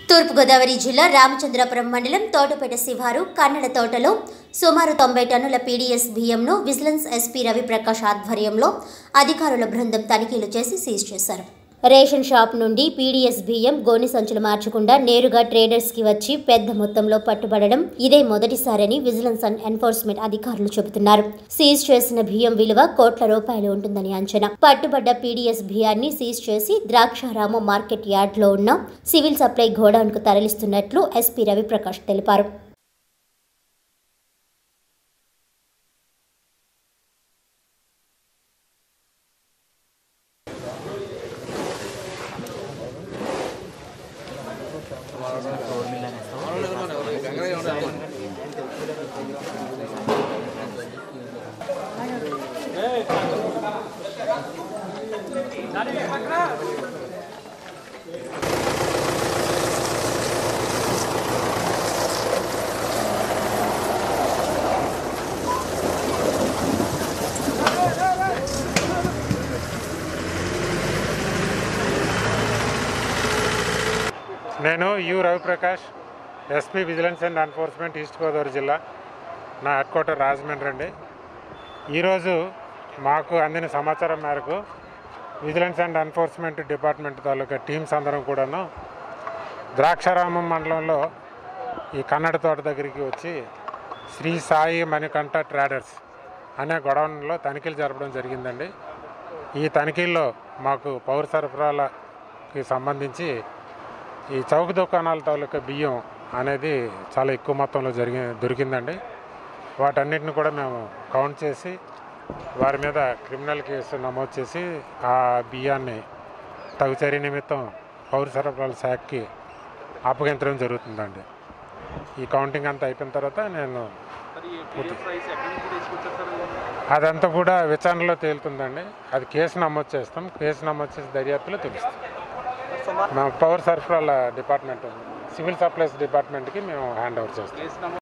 తూర్పుగోదావరి జిల్లా రామచంద్రపురం మండలం తోటపేట శివారు కన్నడ తోటలో సుమారు తొంభై టన్నుల పీడీఎస్ బియ్యంను విజిలెన్స్ ఎస్పీ రవిప్రకాష్ ఆధ్వర్యంలో అధికారుల బృందం తనిఖీలు చేసి సీజ్ చేశారు రేషన్ షాప్ నుండి పీడీఎస్ బియ్యం గోని సంచులు మార్చకుండా నేరుగా ట్రేడర్స్ కి వచ్చి పెద్ద మొత్తంలో పట్టుబడడం ఇదే మొదటిసారని విజిలెన్స్ అండ్ ఎన్ఫోర్స్మెంట్ అధికారులు చెబుతున్నారు సీజ్ చేసిన బియ్యం విలువ కోట్ల రూపాయలు ఉంటుందని అంచనా పట్టుబడ్డ పీడీఎస్ బియ్యాన్ని సీజ్ చేసి ద్రాక్షారామ మార్కెట్ యార్డ్ లో ఉన్న సివిల్ సప్లై గోడౌన్ కు తరలిస్తున్నట్లు ఎస్పీ రవిప్రకాష్ తెలిపారు నేను U Raviprakash SP vigilance and enforcement East Godavari జిల్లా నా హెడ్ క్వార్టర్ రాజమండ్రి అండి ఈరోజు మాకు అందిన సమాచారం మేరకు విజిలెన్స్ అండ్ ఎన్ఫోర్స్మెంట్ డిపార్ట్మెంట్ తాలూకా టీమ్స్ అందరం కూడాను ద్రాక్షారామం మండలంలో ఈ కన్నడ తోట దగ్గరికి వచ్చి శ్రీ సాయి మణికంఠ ట్రేడర్స్ అనే గొడవన్లో తనిఖీలు జరపడం జరిగిందండి ఈ తనిఖీల్లో మాకు పౌర సరఫరాలకి సంబంధించి ఈ చౌక దుకాణాల తాలూకా బియ్యం అనేది చాలా ఎక్కువ మొత్తంలో జరిగి దొరికిందండి వాటన్నిటిని కూడా మేము కౌంట్ చేసి వారి మీద క్రిమినల్ కేసు నమోదు చేసి ఆ బియ్యాన్ని తగు చర్య నిమిత్తం పౌర సరఫరాల శాఖకి అప్పగించడం జరుగుతుందండి ఈ కౌంటింగ్ అంతా అయిపోయిన తర్వాత నేను మరి పీడిఎఫ్ రైస్ ఎక్కడి నుంచి తీసుకొచ్చారు సార్ అదంతా కూడా విచారణలో తేలుతుందండి అది కేసు నమోదు చేస్తాం కేసు నమోదు చేసి దర్యాప్తులో తెలుస్తుంది సుమారు మా పవర్ సరఫరాల డిపార్ట్మెంట్ సివిల్ సప్లైస్ డిపార్ట్మెంట్కి మేము హ్యాండ్ ఓవర్ చేస్తాం కేసు నమోదు